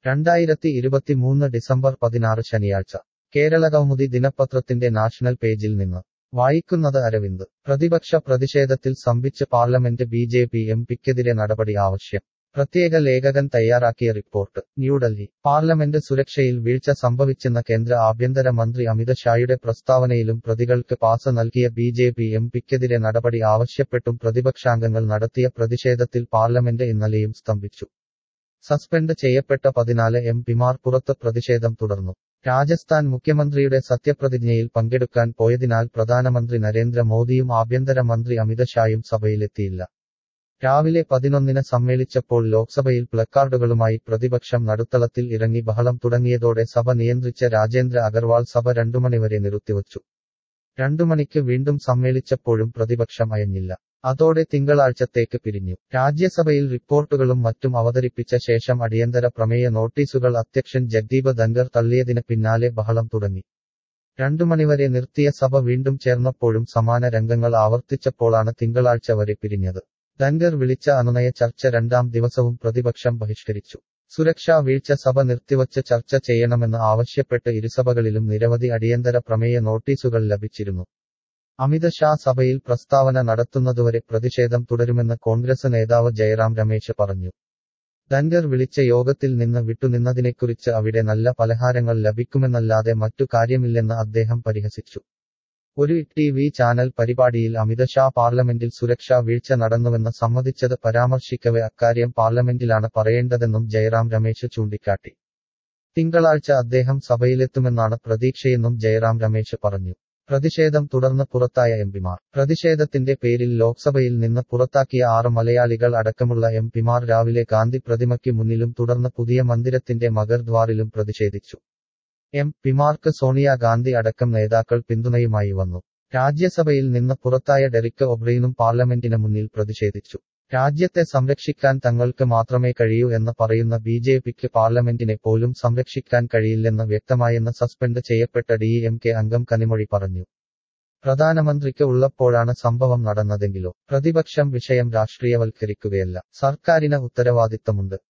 രണ്ടായിരത്തി ഇരുപത്തിമൂന്ന് ഡിസംബർ പതിനാറ് ശനിയാഴ്ച കേരളകൗമുദി ദിനപത്രത്തിന്റെ നാഷണൽ പേജിൽ നിന്ന് വായിക്കുന്നത് അരവിന്ദ് പ്രതിപക്ഷ പ്രതിഷേധത്തിൽ സ്തംഭിച്ച് parliament B J P M പിക്കെതിരെ നടപടി ആവശ്യം പ്രത്യേക ലേഖകൻ തയ്യാറാക്കിയ റിപ്പോർട്ട് ന്യൂഡൽഹി പാർലമെന്റ് സുരക്ഷയിൽ വീഴ്ച സംഭവിച്ചെന്ന കേന്ദ്ര ആഭ്യന്തര മന്ത്രി അമിത് ഷായുടെ പ്രസ്താവനയിലും പ്രതികൾക്ക് പാസ് നൽകിയ ബി ജെ പി എം പിക്കെതിരെ നടപടി ആവശ്യപ്പെട്ടും പ്രതിപക്ഷാംഗങ്ങൾ നടത്തിയ പ്രതിഷേധത്തിൽ പാർലമെന്റ് ഇന്നലെയും സ്തംഭിച്ചു സസ്പെൻഡ് ചെയ്യപ്പെട്ട പതിനാല് എം പിമാർ പുറത്ത് പ്രതിഷേധം തുടർന്നു രാജസ്ഥാൻ മുഖ്യമന്ത്രിയുടെ സത്യപ്രതിജ്ഞയിൽ പങ്കെടുക്കാൻ പോയതിനാൽ പ്രധാനമന്ത്രി നരേന്ദ്ര മോദിയും ആഭ്യന്തര മന്ത്രി അമിത് ഷായും സഭയിലെത്തിയില്ല രാവിലെ പതിനൊന്നിന് സമ്മേളിച്ചപ്പോൾ ലോക്സഭയിൽ പ്ലക്കാർഡുകളുമായി പ്രതിപക്ഷം നടുത്തളത്തിൽ ഇറങ്ങി ബഹളം തുടങ്ങിയതോടെ സഭ നിയന്ത്രിച്ച രാജേന്ദ്ര അഗർവാൾ സഭ രണ്ടു മണിവരെ നിർത്തിവച്ചു രണ്ടു മണിക്ക് വീണ്ടും സമ്മേളിച്ചപ്പോഴും പ്രതിപക്ഷം അയഞ്ഞില്ല അതോടെ തിങ്കളാഴ്ചത്തേക്ക് പിരിഞ്ഞു രാജ്യസഭയിൽ റിപ്പോർട്ടുകളും മറ്റും അവതരിപ്പിച്ച ശേഷം അടിയന്തര പ്രമേയ നോട്ടീസുകൾ അധ്യക്ഷൻ ജഗ്ദീപ് ധൻഗർ തള്ളിയതിന് പിന്നാലെ ബഹളം തുടങ്ങി രണ്ടു മണിവരെ നിർത്തിയ സഭ വീണ്ടും ചേർന്നപ്പോഴും സമാന രംഗങ്ങൾ ആവർത്തിച്ചപ്പോഴാണ് തിങ്കളാഴ്ച വരെ പിരിഞ്ഞത് ധൻഗർ വിളിച്ച അനുനയ ചർച്ച രണ്ടാം ദിവസവും പ്രതിപക്ഷം ബഹിഷ്കരിച്ചു സുരക്ഷാ വീഴ്ച സഭ നിർത്തിവച്ച് ചർച്ച ചെയ്യണമെന്ന് ആവശ്യപ്പെട്ട് ഇരുസഭകളിലും നിരവധി അടിയന്തര പ്രമേയ നോട്ടീസുകൾ ലഭിച്ചിരുന്നു അമിത് ഷാ സഭയിൽ പ്രസ്താവന നടത്തുന്നതുവരെ പ്രതിഷേധം തുടരുമെന്ന് കോൺഗ്രസ് നേതാവ് ജയറാം രമേശ് പറഞ്ഞു ധൻഗർ വിളിച്ച യോഗത്തിൽ നിന്ന് വിട്ടുനിന്നതിനെക്കുറിച്ച് അവിടെ നല്ല പലഹാരങ്ങൾ ലഭിക്കുമെന്നല്ലാതെ മറ്റു കാര്യമില്ലെന്ന് അദ്ദേഹം പരിഹസിച്ചു ഒരു ടി വി ചാനൽ പരിപാടിയിൽ അമിത് ഷാ പാർലമെന്റിൽ സുരക്ഷാ വീഴ്ച നടന്നുവെന്ന് സമ്മതിച്ചത് പരാമർശിക്കവെ അക്കാര്യം പാർലമെന്റിലാണ് പറയേണ്ടതെന്നും ജയറാം രമേശ് ചൂണ്ടിക്കാട്ടി തിങ്കളാഴ്ച അദ്ദേഹം സഭയിലെത്തുമെന്നാണ് പ്രതീക്ഷയെന്നും ജയറാം രമേശ് പറഞ്ഞു പ്രതിഷേധം തുടർന്ന് പുറത്തായ എംപിമാർ പ്രതിഷേധത്തിന്റെ പേരിൽ ലോക്സഭയിൽ നിന്ന് പുറത്താക്കിയ ആറ് മലയാളികൾ അടക്കമുള്ള എംപിമാർ രാവിലെ ഗാന്ധി പ്രതിമയ്ക്ക് മുന്നിലും തുടർന്ന് പുതിയ മന്ദിരത്തിന്റെ മഗർദ്വാറിലും പ്രതിഷേധിച്ചു എം പിമാർക്ക് സോണിയാഗാന്ധി അടക്കം നേതാക്കൾ പിന്തുണയുമായി വന്നു രാജ്യസഭയിൽ നിന്ന് പുറത്തായ ഡെറിക് ഒബ്രെയിനും പാർലമെന്റിന് മുന്നിൽ പ്രതിഷേധിച്ചു രാജ്യത്തെ സംരക്ഷിക്കാൻ തങ്ങൾക്ക് മാത്രമേ കഴിയൂ എന്ന് പറയുന്ന ബി ജെ പിക്ക് പാർലമെന്റിനെ പോലും സംരക്ഷിക്കാൻ കഴിയില്ലെന്ന് വ്യക്തമായെന്ന് സസ്പെൻഡ് ചെയ്യപ്പെട്ട ഡി എം കെ അംഗം കനിമൊഴി പറഞ്ഞു പ്രധാനമന്ത്രിക്ക് ഉള്ളപ്പോഴാണ് സംഭവം നടന്നതെങ്കിലോ പ്രതിപക്ഷം വിഷയം രാഷ്ട്രീയവൽക്കരിക്കുകയല്ല സർക്കാരിന് ഉത്തരവാദിത്തമുണ്ട്